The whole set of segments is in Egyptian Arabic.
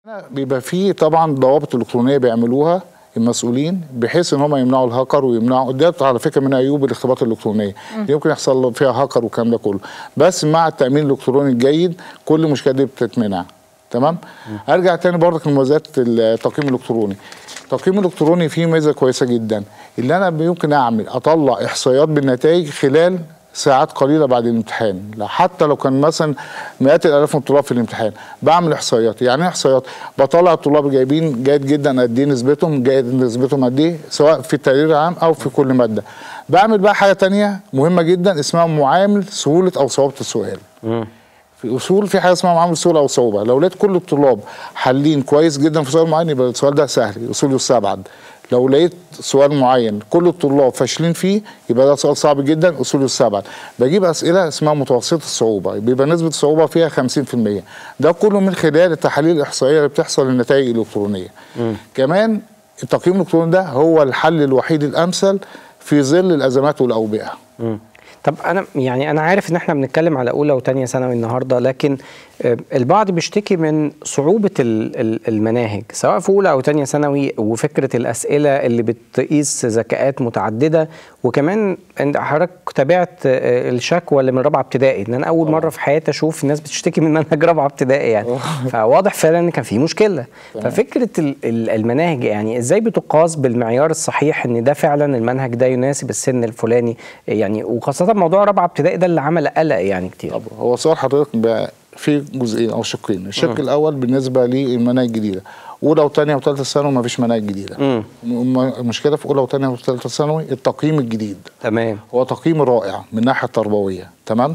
بيبقى فيه طبعا ضوابط الكترونيه بيعملوها المسؤولين بحيث ان هم يمنعوا الهاكر ويمنعوا ده على فكره من عيوب الاختبارات الالكترونيه يمكن يحصل فيها هاكر والكلام ده كله بس مع التامين الالكتروني الجيد كل المشكلات دي بتتمنع تمام ارجع تاني برضك لمميزات التقييم الالكتروني التقييم الالكتروني فيه ميزه كويسه جدا اللي انا يمكن اعمل اطلع احصائيات بالنتائج خلال ساعات قليله بعد الامتحان لا حتى لو كان مثلا مئات الالاف من الطلاب في الامتحان بعمل احصائيات يعني ايه احصائيات بطلع الطلاب جايبين جيد جدا قد ايه نسبتهم جيد نسبتهم قد ايه سواء في التقرير العام او في كل ماده بعمل بقى حاجه تانية مهمه جدا اسمها معامل سهوله او صعوبه السؤال في اصول في حاجه اسمها معامل سهوله او صعوبه لو لقيت كل الطلاب حالين كويس جدا في سؤال معين يبقى السؤال ده سهل اصول يستبعد لو لقيت سؤال معين كل الطلاب فاشلين فيه يبقى ده سؤال صعب جدا اصول يستبعد بجيب اسئله اسمها متوسطه الصعوبه بيبقى نسبه الصعوبه فيها 50% ده كله من خلال التحاليل الاحصائيه اللي بتحصل للنتائج الالكترونيه كمان التقييم الالكتروني ده هو الحل الوحيد الامثل في ظل الازمات والاوبئه طب انا يعني انا عارف ان احنا بنتكلم على اولى وثانيه ثانوي النهارده لكن البعض بيشتكي من صعوبه المناهج سواء في اولى او ثانيه ثانوي وفكره الاسئله اللي بتقيس ذكاءات متعدده وكمان حضرتك تابعت الشكوى اللي من رابعه ابتدائي ان انا اول مره في حياتي اشوف الناس بتشتكي من منهج رابعه ابتدائي يعني فواضح فعلا ان كان في مشكله ففكره المناهج يعني ازاي بتقاس بالمعيار الصحيح ان ده فعلا المنهج ده يناسب السن الفلاني يعني وخاصه موضوع رابعه ابتدائي ده اللي عمل قلق يعني كتير طب هو سؤال حضرتك في جزئين او شقين الشق م. الاول بالنسبه للمناهج الجديده اولى وثانيه وثالثه ثانوي ما فيش مناهج جديده المشكله في اولى وثانيه وثالثه ثانوي التقييم الجديد تمام هو تقييم رائع من الناحيه التربويه تمام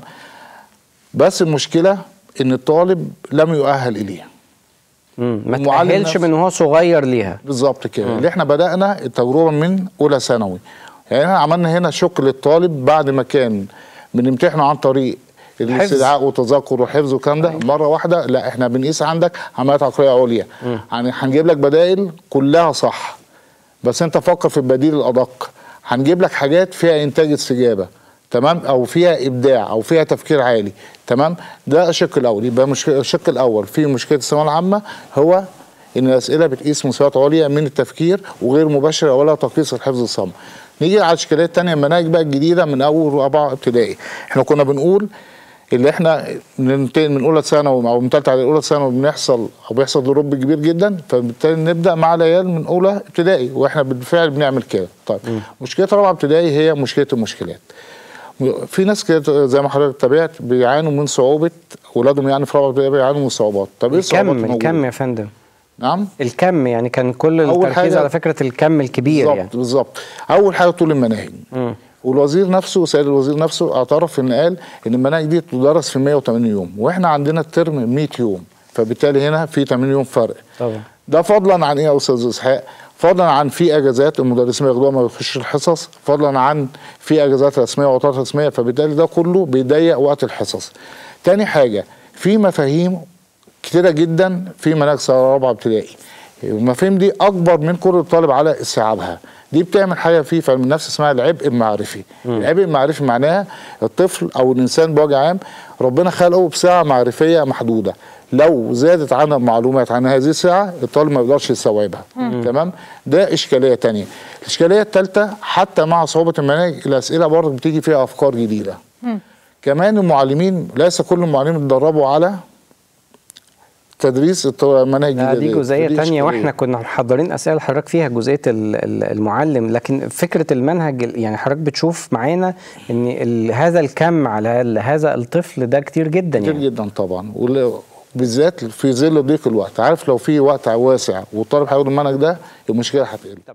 بس المشكله ان الطالب لم يؤهل اليه ما تأهلش من وهو صغير ليها بالظبط كده اللي احنا بدانا التجربه من اولى ثانوي يعني احنا عملنا هنا شق للطالب بعد ما كان بنمتحنه عن طريق الاستدعاء والتذكر والحفظ والكلام ده مره واحده لا احنا بنقيس عندك عمليات عقليه عليا يعني هنجيب لك بدائل كلها صح بس انت فكر في البديل الادق هنجيب لك حاجات فيها انتاج استجابه تمام او فيها ابداع او فيها تفكير عالي تمام ده الشق الاول يبقى مش الشق الاول في مشكله الثانويه العامه هو ان الاسئله بتقيس مستويات عليا من التفكير وغير مباشره ولا تقييس الحفظ الصم نيجي على الاشكاليات الثانيه المناهج بقى الجديده من اول رابعه ابتدائي احنا كنا بنقول اللي احنا ننتقل من اولى ثانوي او من ثالثه على اولى ثانوي بنحصل او بيحصل دروب كبير جدا فبالتالي نبدا مع العيال من اولى ابتدائي واحنا بالفعل بنعمل كده طيب م. مشكله رابعه ابتدائي هي مشكله المشكلات في ناس كده زي ما حضرتك تابعت بيعانوا من صعوبه اولادهم يعني في رابعه ابتدائي بيعانوا من صعوبات طب ايه الصعوبات الكم الكم يا فندم نعم الكم يعني كان كل التركيز على فكره الكم الكبير بالزبط يعني بالظبط اول حاجه طول المناهج م. والوزير نفسه سيد الوزير نفسه اعترف ان قال ان المناهج دي تدرس في 180 يوم واحنا عندنا الترم 100 يوم فبالتالي هنا في 80 يوم فرق طبعا ده فضلا عن ايه يا استاذ اسحاق فضلا عن في اجازات المدرسين بياخدوها ما بيخشوش الحصص فضلا عن في اجازات رسميه وعطلات رسميه فبالتالي ده كله بيضيق وقت الحصص تاني حاجه في مفاهيم كتيره جدا في مناهج سنه رابعه ابتدائي المفاهيم دي اكبر من كل الطالب على استيعابها دي بتعمل حاجه في علم النفس اسمها العبء المعرفي العبء المعرفي معناها الطفل او الانسان بوجه عام ربنا خلقه بساعه معرفيه محدوده لو زادت عنها المعلومات عن هذه الساعه الطالب ما يقدرش يستوعبها تمام ده اشكاليه تانية الاشكاليه الثالثه حتى مع صعوبه المناهج الاسئله برضه بتيجي فيها افكار جديده مم. كمان المعلمين ليس كل المعلمين اتدربوا على تدريس المناهج دي, دي جزئيه ثانيه واحنا كنا محضرين اسئله حضرتك فيها جزئيه المعلم لكن فكره المنهج يعني حضرتك بتشوف معانا ان هذا الكم على هذا الطفل ده كتير جدا كتير يعني جدا طبعا بالذات في ظل ضيق الوقت عارف لو في وقت واسع والطالب هياخد المنهج ده المشكله هتقل